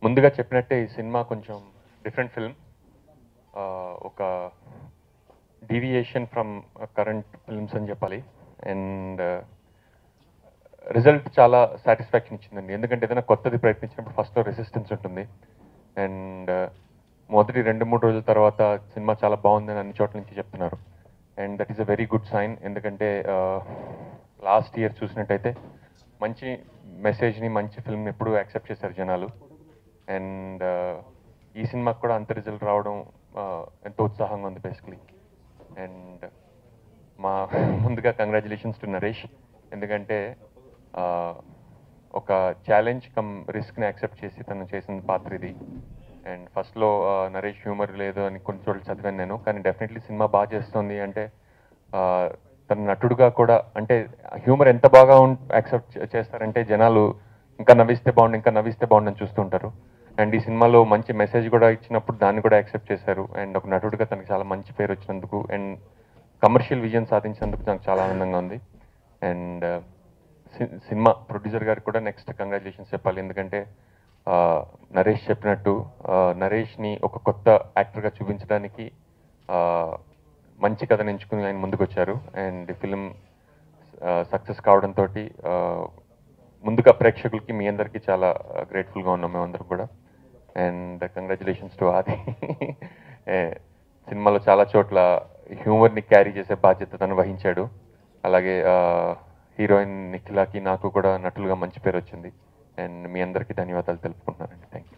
ముందుగా చెప్పినట్టే ఈ సినిమా కొంచెం డిఫరెంట్ ఫిల్మ్ ఒక డీవియేషన్ ఫ్రమ్ కరెంట్ ఫిల్మ్స్ అని చెప్పాలి అండ్ రిజల్ట్ చాలా సాటిస్ఫాక్షన్ ఇచ్చిందండి ఎందుకంటే ఏదైనా కొత్తది ప్రయత్నించినప్పుడు ఫస్ట్లో రెసిస్టెన్స్ ఉంటుంది అండ్ మొదటి రెండు మూడు రోజుల తర్వాత సినిమా చాలా బాగుందని అన్ని చోట్ల నుంచి చెప్తున్నారు and that is a very good sign ఎందుకంటే లాస్ట్ ఇయర్ చూసినట్టయితే మంచి మెసేజ్ని మంచి ఫిల్మ్ని ఎప్పుడూ యాక్సెప్ట్ చేశారు జనాలు అండ్ ఈ సినిమాకి కూడా అంత రిజల్ట్ రావడం uh, ఎంతో ఉత్సాహంగా ఉంది బేసిక్లీ అండ్ మా ముందుగా కంగ్రాచులేషన్స్ టు నరేష్ ఎందుకంటే ఆ, ఒక ఛాలెంజ్ కమ్ రిస్క్ని యాక్సెప్ట్ చేసి తను చేసిన పాత్ర ఇది అండ్ ఫస్ట్లో నరేష్ హ్యూమర్ లేదు అని కొన్ని చోట్ల చదివాను నేను కానీ డెఫినెట్లీ సినిమా బాగా చేస్తుంది అంటే ఆ, తన నటుడుగా కూడా అంటే హ్యూమర్ ఎంత బాగా యాక్సెప్ట్ చేస్తారంటే జనాలు ఇంకా నవ్విస్తే బాగుండు ఇంకా నవ్విస్తే బాగుండు అని చూస్తుంటారు అండ్ ఈ సినిమాలో మంచి మెసేజ్ కూడా ఇచ్చినప్పుడు దాన్ని కూడా యాక్సెప్ట్ చేశారు అండ్ ఒక నటుడిగా తనకి చాలా మంచి పేరు వచ్చినందుకు అండ్ కమర్షియల్ విజన్ సాధించినందుకు నాకు చాలా ఆనందంగా ఉంది అండ్ సినిమా ప్రొడ్యూసర్ గారికి కూడా నెక్స్ట్ కంగ్రాచులేషన్స్ చెప్పాలి ఎందుకంటే ఆ, నరేష్ చెప్పినట్టు ఆ, నరేష్ని ఒక కొత్త యాక్టర్గా చూపించడానికి ఆ, మంచి కథను ఎంచుకుని ఆయన ముందుకు వచ్చారు అండ్ ఫిలిం సక్సెస్ కావడంతో ముందుగా ప్రేక్షకులకి మీ అందరికీ చాలా గ్రేట్ఫుల్గా ఉన్నాం మేమందరం కూడా అండ్ కంగ్రాచులేషన్స్ టు ఆది ఏ, సినిమాలో చాలా చోట్ల హ్యూమర్ని క్యారీ చేసే బాధ్యత తను వహించాడు అలాగే హీరోయిన్ నిఖిలాకి నాకు కూడా నటులుగా మంచి పేరు వచ్చింది అండ్ మీ అందరికీ ధన్యవాదాలు తెలుపుకుంటున్నానండి థ్యాంక్ యూ